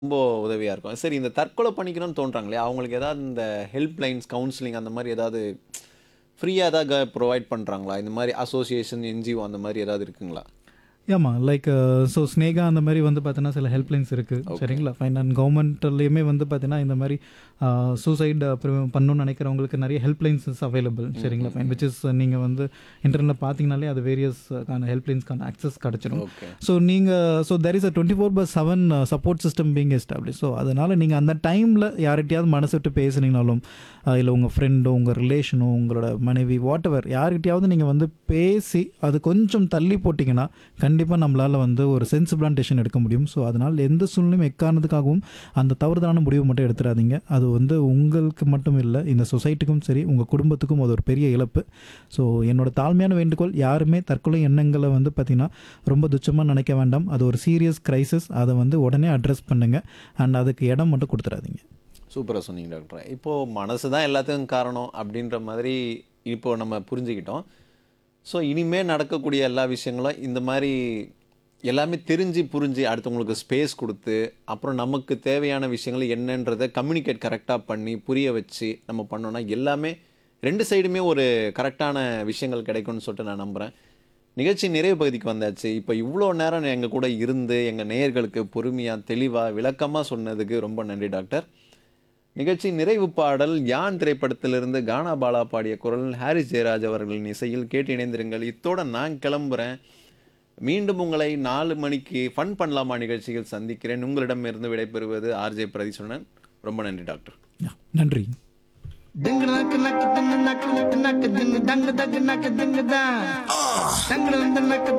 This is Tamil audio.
ரொம்ப உதவியா இருக்கும். சரி இந்த தற்கொலை பண்ணிக்கணும்னு தோன்றாங்களே, அவங்களுக்கு ஏதாவது இந்த ஹெல்ப் லைன்ஸ், கவுன்சிலிங் அந்த மாரி ஏதாவது ஃப்ரீயா ஏதாவது க ப்ரொவைட் பண்றாங்களா? இந்த மாரி அசோசியேஷன், என்ஜிஓ அந்த மாரி ஏதாவது இருக்குங்களா? ஆமா. லைக் ஸோ ஸ்னேகா அந்த மாரி வந்து பார்த்தீங்கன்னா, சில ஹெல்ப்லைன்ஸ் இருக்கு. ஓகே. சரிங்களா? ஃபைன் அண்ட் கவர்மெண்ட்லயுமே வந்து பார்த்தீங்கன்னா, இந்த மாரி அ சூசைட் அப்புறம் பண்ணணும்னு நினைக்கிறவங்களுக்கு நெறைய ஹெல்ப்லைன்ஸ் இஸ் அவைலபிள். ம், சரிங்களா? ம், ஃபைன் ம். விச் இஸ் நீங்க வந்து இன்டர்நெட்ல பார்த்தீங்கனாலே அது வேரியஸ் கான ஹெல்ப்லைன்ஸ்க்கான ஆக்சஸ் கிடைச்சிரும். ஓகே. ஸோ நீங்க so there is a 24/7 support system being establish. So அதனால நீங்க அந்த டைம்ல யார்கிட்டயாவது மனசு விட்டு பேசுனீங்கனாலும், அ இல்ல உங்க ஃப்ரெண்டோ, உங்க ரிலேஷனோ, உங்களோட மனைவி வாட்டெவர் யார்கிட்டயாவது நீங்க வந்து பேசி, அது கொஞ்சம் தள்ளி போட்டீங்கன்னா, கண்டிப்பா நம்மளால வந்து ஒரு சென்சிபிளான டெசிஷன் எடுக்க முடியும். ஸோ அதனால எந்த சூழ்நிலையும் எக்காரணத்துக்காகவும் அந்த தவறுதலான முடிவு மட்டும் எடுத்துறாதீங்க. அது வந்து உங்களுக்கு மட்டும் இல்ல, இந்த சொசைட்டிக்கும் சரி, உங்க குடும்பத்துக்கும் அது ஒரு பெரிய இழப்பு. ஸோ என்னோட தாழ்மையான வேண்டுகோள் யாருமே தற்கொலை எண்ணங்கள வந்து பார்த்தீங்கன்னா, ரொம்ப துச்சமா நினைக்க வேண்டாம். அது ஒரு சீரியஸ் கிரைசிஸ். அத வந்து உடனே அட்ரஸ் பண்ணுங்க. அண்ட் அதுக்கு இடம் மட்டும் குடுத்துறாதீங்க. சூப்பரா சொன்னீங்க டாக்டர். இப்போ மனசு தான் எல்லாத்துக்கும் காரணம் அப்படின்ற மாதிரி இப்போ நம்ம புரிஞ்சுக்கிட்டோம். ஸோ இனிமே நடக்கக்கூடிய எல்லா விஷயங்களும் இந்த மாரி எல்லாமே தெரிஞ்சு, புரிஞ்சு அடுத்தவங்களுக்கு ஸ்பேஸ் குடுத்து, அப்புறம் நமக்கு தேவையான விஷயங்கள் என்னன்றத கம்யூனிகேட் கரெக்ட்டா பண்ணி, புரிய வச்சு நம்ம பண்ணோம்னா, எல்லாமே 2 சைடுமே ஒரு கரெக்ட்டான விஷயங்கள் கிடைக்கும்னு சொல்லிட்டு நான் நம்புறேன். நிகழ்ச்சி நிறைவு பகுதிக்கு வந்தாச்சு. இப்போ இவ்ளோ நேரம் எங்க கூட இருந்து, எங்க நேயர்களுக்கு பொறுமையா, தெளிவா, விளக்கமா சொன்னதுக்கு ரொம்ப நன்றி டாக்டர். நிகழ்ச்சி நிறைவு பாடல் யான் திரைப்படத்திலிருந்து கானா பாலா பாடிய குரல் ஹாரிஸ் ஜெயராஜ் அவர்களின் இசையில் கேட்டு இணைந்திருங்கள். இத்தோட நான் கிளம்புறேன். மீண்டும் உங்களை 4 மணிக்கு ஃபன் பண்ணலாமா நிகழ்ச்சியில் சந்திக்கிறேன். உங்களிடமிருந்து விடைபெறுவது ஆர்ஜே பிரதீஸ்வரன். ரொம்ப நன்றி டாக்டர். யா, நன்றி. Ding nak nak ding nak nak nak ding dang dang nak ding da. Dang dang nak